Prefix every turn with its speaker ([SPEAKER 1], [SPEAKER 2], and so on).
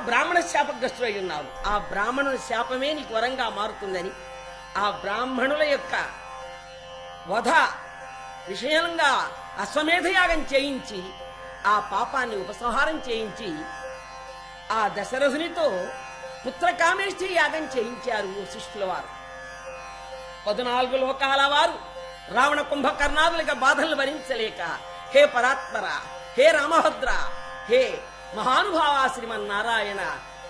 [SPEAKER 1] బ్రాహ్మణ శాపగ్రస్తుడై ఉన్నావు ఆ బ్రాహ్మణుని శాపమే నీకు వరంగా మారుతుందని ఆ బ్రాహ్మణుల యొక్క వధ విషయంగా అశ్వమేధయాగం చేయించి ఆ పాపాన్ని ఉపసంహారం చేయించి ఆ దశరథునితో పుత్రకామేష్టి యాగం చేయించారు శిష్యుల వారు పద్నాలుగు లోకాల వారు రావణ కుంభకర్ణాదులుగా బాధలు భరించలేక హే పరాత్మర హే రామభద్ర హే మహానుభావ శ్రీమన్నారాయణ